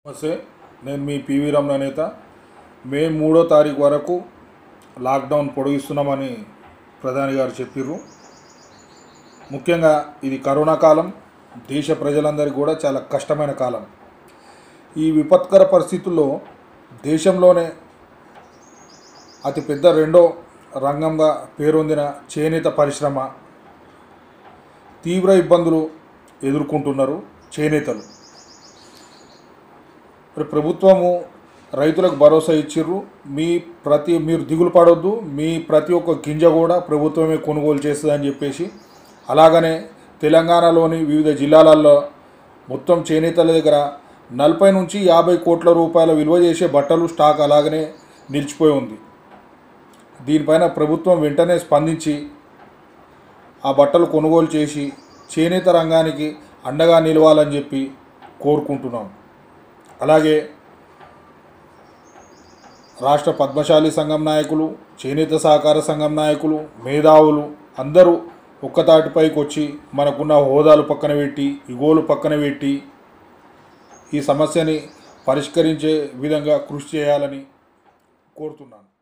నమస్తే నేను మీ పివి రమణ నేత మే మూడో తారీఖు వరకు లాక్డౌన్ పొడిగిస్తున్నామని ప్రధాని గారు చెప్పిర్రు ముఖ్యంగా ఇది కరోనా కాలం దేశ ప్రజలందరికీ కూడా చాలా కష్టమైన కాలం ఈ విపత్కర పరిస్థితుల్లో దేశంలోనే అతిపెద్ద రెండో రంగంగా పేరొందిన చేనేత పరిశ్రమ తీవ్ర ఇబ్బందులు ఎదుర్కొంటున్నారు చేనేతలు మరి ప్రభుత్వము రైతులకు భరోసా ఇచ్చిర్రు మీ ప్రతి మీరు దిగులు పడొద్దు మీ ప్రతి ఒక్క గింజ కూడా ప్రభుత్వమే కొనుగోలు చేస్తుందని చెప్పేసి అలాగనే తెలంగాణలోని వివిధ జిల్లాలలో మొత్తం చేనేతల దగ్గర నలభై నుంచి యాభై కోట్ల రూపాయల విలువ చేసే బట్టలు స్టాక్ అలాగనే నిలిచిపోయి ఉంది దీనిపైన ప్రభుత్వం వెంటనే స్పందించి ఆ బట్టలు కొనుగోలు చేసి చేనేత రంగానికి అండగా నిలవాలని చెప్పి కోరుకుంటున్నాం అలాగే రాష్ట్ర పద్మశాలి సంఘం నాయకులు చేనేత సహకార సంఘం నాయకులు మేధావులు అందరూ ఒక్కతాటిపైకి వచ్చి మనకున్న హోదాలు పక్కన పెట్టి ఇగోలు పక్కన పెట్టి ఈ సమస్యని పరిష్కరించే విధంగా కృషి చేయాలని కోరుతున్నాను